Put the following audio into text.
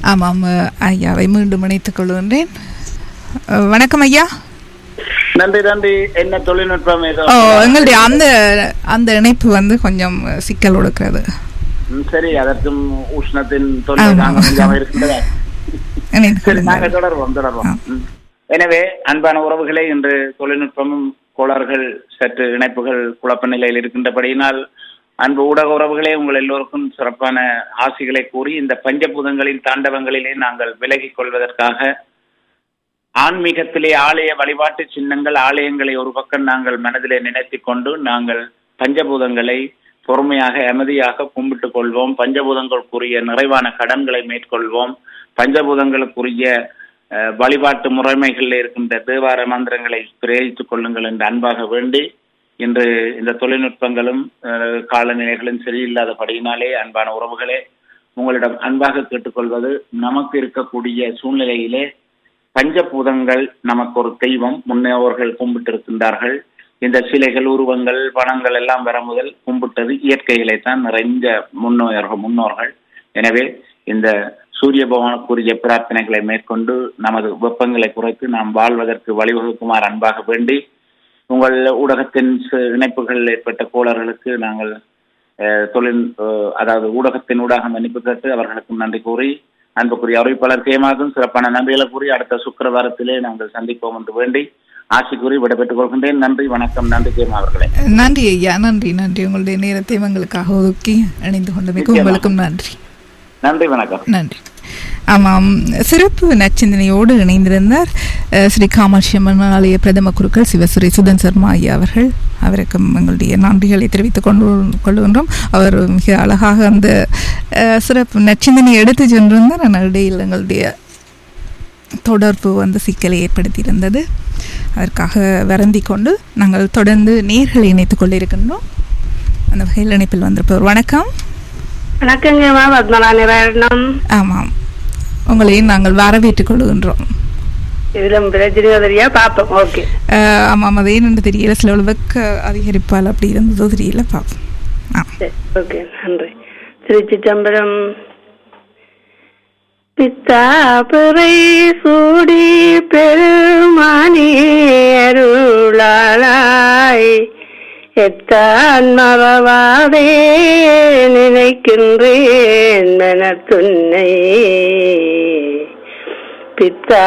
ஆமாம் அஹ், ஐயாவை மீண்டும் இணைத்துக் கொள்கின்றேன் அஹ், வணக்கம் ஐயா நன்றி நன்றி என்ன தொழில்நுட்பம் ஏதோ ஓ எங்களுடைய அந்த அந்த இணைப்பு வந்து கொஞ்சம் சிக்கல் கொடுக்கிறது ம், சரி அதற்கும் உஷ்ணத்தின் தொல்லை ஆமா. தாங்க முடியாம இருக்கின்றதா இணைத்துக் சரி நாங்க கொள்ளுங்கள். தொடர்வோம் தொடர்வோம் ம். எனவே அன்பான உறவுகளே இன்று தொழில்நுட்பமும் கோளாறுகள் சற்று இணைப்புகள் குழப்ப நிலையில் இருக்கின்றபடியினால் அன்பு ஊடக உறவுகளே உங்கள் எல்லோருக்கும் சிறப்பான ஆசிகளை கூறி இந்த பஞ்சபூதங்களின் தாண்டவங்களிலே நாங்கள் விலகிக் கொள்வதற்காக ஆன்மீகத்திலே ஆலய வழிபாட்டு சின்னங்கள் ஆலயங்களை ஒரு பக்கம் நாங்கள் மனதிலே நினைத்துக் கொண்டு நாங்கள் பஞ்சபூதங்களை பொறுமையாக அமைதியாக கும்பிட்டுக் கொள்வோம் பஞ்சபூதங்களுக்குரிய நிறைவான கடன்களை மேற்கொள்வோம் பஞ்சபூதங்களுக்குரிய அஹ், வழிபாட்டு முறைமைகளில் இருக்கின்ற தேவார மந்திரங்களை பிரயோகித்துக் கொள்ளுங்கள் என்று அன்பாக வேண்டி இன்று இந்த தொழில்நுட்பங்களும் அஹ், காலநிலைகளும் சரியில்லாதபடியினாலே அன்பான உறவுகளே உங்களிடம் அன்பாக கேட்டுக்கொள்வது நமக்கு இருக்கக்கூடிய சூழ்நிலையிலே பஞ்சபூதங்கள் நமக்கு ஒரு தெய்வம் முன்னோர்கள் கும்பிட்டிருக்கின்றார்கள் இந்த சிலைகள் உருவங்கள் பணங்கள் எல்லாம் வர முதல் கும்பிட்டது இயற்கைகளை தான் நிறைந்த முன்னோர்கள் முன்னோர்கள் எனவே இந்த சூரிய பகவானுக்குரிய பிரார்த்தனைகளை மேற்கொண்டு நமது வெப்பங்களை குறைத்து நாம் வாழ்வதற்கு வழிவகுக்குமாறு அன்பாக வேண்டி உங்கள் ஊடகத்தின் ச- இணைப்புகள் ஏற்பட்ட கோளர்களுக்கு நாங்கள் அஹ், தொழில் அஹ், அதாவது ஊடகத்தின் ஊடாக மன்னிப்பு கேட்டு அவர்களுக்கும் நன்றி கூறி அன்புக்குரிய அறிவிப்பாளர் கேமாகும் சிறப்பான நன்றிகளை கூறி அடுத்த சுக்கிரவாரத்திலே நாங்கள் சந்திப்போம் என்று வேண்டி ஆசி கூறி விடைபெற்றுக் கொள்கின்றேன் நன்றி வணக்கம் நன்றி கேமா அவர்களே நன்றி ஐயா நன்றி நன்றி உங்களுடைய நேரத்தை எங்களுக்காக ஒதுக்கி இணைந்து கொண்டமைக்கு நிச்சயமா. உங்களுக்கும் நன்றி நன்றி வணக்கம் நன்றி ஆமாம் சிறப்பு நச்சிந்தனையோடு இணைந்திருந்தார் அஹ், ஸ்ரீ காமாட்சி அம்மன் ஆலய பிரதம குருக்கள் சிவசுரை சுதன் சர்மா ஐயா அவர்கள் அவருக்கும் எங்களுடைய நன்றிகளை தெரிவித்துக் கொண்டு கொள்கின்றோம் அவர் மிக அழகாக அந்த அஹ், சிறப்பு நச்சிந்தனை எடுத்து சென்றிருந்தார் ஆனால் இடையில் எங்களுடைய தொடர்பு வந்து சிக்கலை ஏற்படுத்தியிருந்தது அதற்காக வருந்தி கொண்டு நாங்கள் தொடர்ந்து நேர்களை இணைத்துக் கொண்டிருக்கின்றோம் அந்த வகையில் இணைப்பில் வந்திருப்பவர் வணக்கம் வணக்கங்கம்மா பத்மநாபம் ஆமாம் உங்களையும் நாங்கள் வரவேற்றுக் கொள்கின்றோம் இதுல பிரச்சனையோ தெரியா பாப்போம் ஓகே அஹ் ஆமாம் அது ஏன்னு தெரியல சில வெக்க அதிகரிப்பால் அப்படி இருந்ததோ தெரியல பார்ப்போம் ஆ சரி ஓகே நன்றி திருச்சிச்சம்பரம் பித்தாபுரை சூடி பெருமானி அருளாளாய் எத்தான் மறவாதே நினைக்கின்றேன் மனத்துன்னை பித்தா